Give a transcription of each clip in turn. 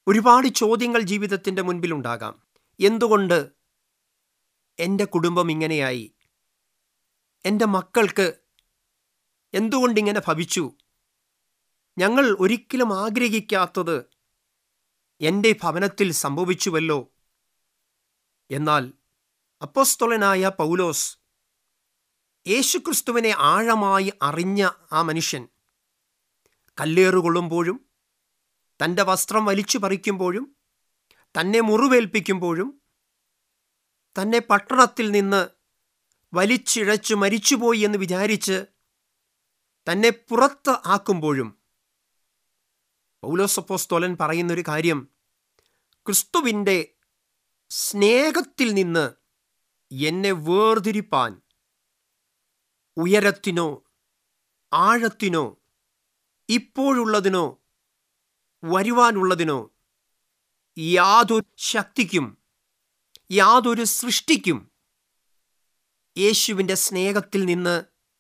ഒരുപാട് ചോദ്യങ്ങൾ ജീവിതത്തിൻ്റെ മുൻപിലുണ്ടാകാം എന്തുകൊണ്ട് എൻ്റെ കുടുംബം ഇങ്ങനെയായി എൻ്റെ മക്കൾക്ക് എന്തുകൊണ്ടിങ്ങനെ ഭവിച്ചു ഞങ്ങൾ ഒരിക്കലും ആഗ്രഹിക്കാത്തത് എൻ്റെ ഭവനത്തിൽ സംഭവിച്ചുവല്ലോ എന്നാൽ അപ്പോസ്തോലനായ പൗലോസ് യേശുക്രിസ്തുവിനെ ആഴമായി അറിഞ്ഞ ആ മനുഷ്യൻ കല്ലേറുകൊള്ളുമ്പോഴും തൻ്റെ വസ്ത്രം വലിച്ചു പറിക്കുമ്പോഴും തന്നെ മുറിവേൽപ്പിക്കുമ്പോഴും തന്നെ പട്ടണത്തിൽ നിന്ന് വലിച്ചിഴച്ചു മരിച്ചുപോയി എന്ന് വിചാരിച്ച് തന്നെ പുറത്ത് ആക്കുമ്പോഴും പൗലോസപ്പോസ്തോലൻ പറയുന്നൊരു കാര്യം ക്രിസ്തുവിൻ്റെ സ്നേഹത്തിൽ നിന്ന് എന്നെ വേർതിരിപ്പാൻ ഉയരത്തിനോ ആഴത്തിനോ ഇപ്പോഴുള്ളതിനോ വരുവാനുള്ളതിനോ യാതൊരു ശക്തിക്കും യാതൊരു സൃഷ്ടിക്കും യേശുവിൻ്റെ സ്നേഹത്തിൽ നിന്ന്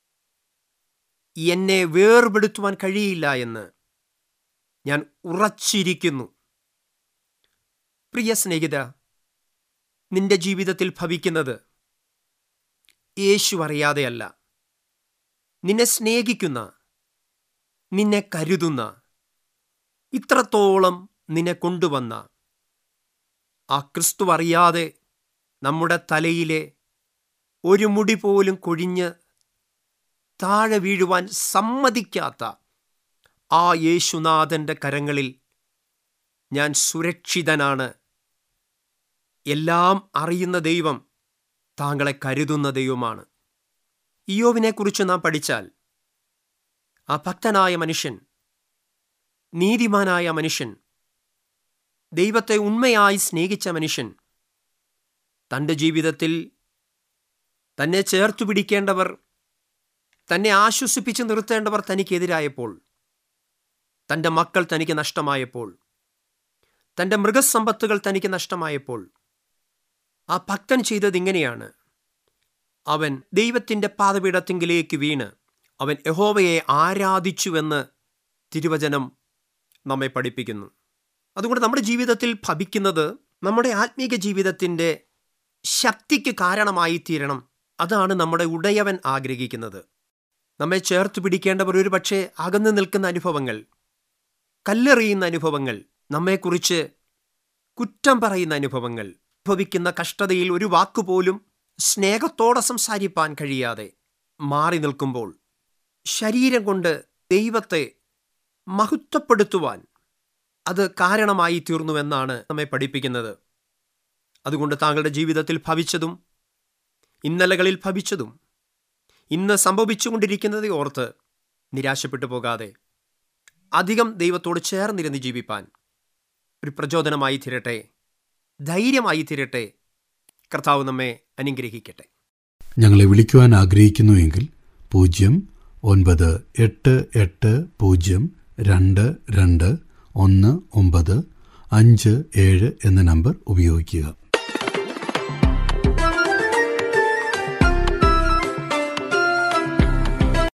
എന്നെ വേർപെടുത്തുവാൻ കഴിയില്ല എന്ന് ഞാൻ ഉറച്ചിരിക്കുന്നു പ്രിയ സ്നേഹിത നിന്റെ ജീവിതത്തിൽ ഭവിക്കുന്നത് യേശു അറിയാതെയല്ല നിന്നെ സ്നേഹിക്കുന്ന നിന്നെ കരുതുന്ന ഇത്രത്തോളം നിന്നെ കൊണ്ടുവന്ന ആ ക്രിസ്തു അറിയാതെ നമ്മുടെ തലയിലെ ഒരു മുടി പോലും കൊഴിഞ്ഞ് താഴെ വീഴുവാൻ സമ്മതിക്കാത്ത ആ യേശുനാഥൻ്റെ കരങ്ങളിൽ ഞാൻ സുരക്ഷിതനാണ് എല്ലാം അറിയുന്ന ദൈവം താങ്കളെ കരുതുന്ന ദൈവമാണ് ഇയോവിനെക്കുറിച്ച് നാം പഠിച്ചാൽ ആ ഭക്തനായ മനുഷ്യൻ നീതിമാനായ മനുഷ്യൻ ദൈവത്തെ ഉണ്മയായി സ്നേഹിച്ച മനുഷ്യൻ തൻ്റെ ജീവിതത്തിൽ തന്നെ ചേർത്തു പിടിക്കേണ്ടവർ തന്നെ ആശ്വസിപ്പിച്ച് നിർത്തേണ്ടവർ തനിക്കെതിരായപ്പോൾ തൻ്റെ മക്കൾ തനിക്ക് നഷ്ടമായപ്പോൾ തൻ്റെ മൃഗസമ്പത്തുകൾ തനിക്ക് നഷ്ടമായപ്പോൾ ആ ഭക്തൻ ചെയ്തത് ഇങ്ങനെയാണ് അവൻ ദൈവത്തിൻ്റെ പാതപീഠത്തിങ്കിലേക്ക് വീണ് അവൻ യഹോവയെ ആരാധിച്ചുവെന്ന് തിരുവചനം നമ്മെ പഠിപ്പിക്കുന്നു അതുകൊണ്ട് നമ്മുടെ ജീവിതത്തിൽ ഭവിക്കുന്നത് നമ്മുടെ ആത്മീക ജീവിതത്തിൻ്റെ ശക്തിക്ക് കാരണമായി തീരണം അതാണ് നമ്മുടെ ഉടയവൻ ആഗ്രഹിക്കുന്നത് നമ്മെ ചേർത്ത് പിടിക്കേണ്ടവർ ഒരു പക്ഷേ അകന്നു നിൽക്കുന്ന അനുഭവങ്ങൾ കല്ലെറിയുന്ന അനുഭവങ്ങൾ നമ്മെക്കുറിച്ച് കുറ്റം പറയുന്ന അനുഭവങ്ങൾ ഭവിക്കുന്ന കഷ്ടതയിൽ ഒരു വാക്കുപോലും സ്നേഹത്തോടെ സംസാരിപ്പാൻ കഴിയാതെ മാറി നിൽക്കുമ്പോൾ ശരീരം കൊണ്ട് ദൈവത്തെ മഹത്വപ്പെടുത്തുവാൻ അത് കാരണമായി തീർന്നുവെന്നാണ് നമ്മെ പഠിപ്പിക്കുന്നത് അതുകൊണ്ട് താങ്കളുടെ ജീവിതത്തിൽ ഭവിച്ചതും ഇന്നലകളിൽ ഭവിച്ചതും ഇന്ന് സംഭവിച്ചുകൊണ്ടിരിക്കുന്നത് ഓർത്ത് നിരാശപ്പെട്ടു പോകാതെ അധികം ദൈവത്തോട് ചേർന്നിരുന്ന് ജീവിപ്പാൻ ഒരു പ്രചോദനമായി തീരട്ടെ ധൈര്യമായി തീരട്ടെ കർത്താവ് നമ്മെ അനുഗ്രഹിക്കട്ടെ ഞങ്ങളെ വിളിക്കുവാൻ ആഗ്രഹിക്കുന്നുവെങ്കിൽ പൂജ്യം ഒൻപത് എട്ട് എട്ട് പൂജ്യം രണ്ട് രണ്ട് ഒന്ന് ഒമ്പത് അഞ്ച് ഏഴ് എന്ന നമ്പർ ഉപയോഗിക്കുക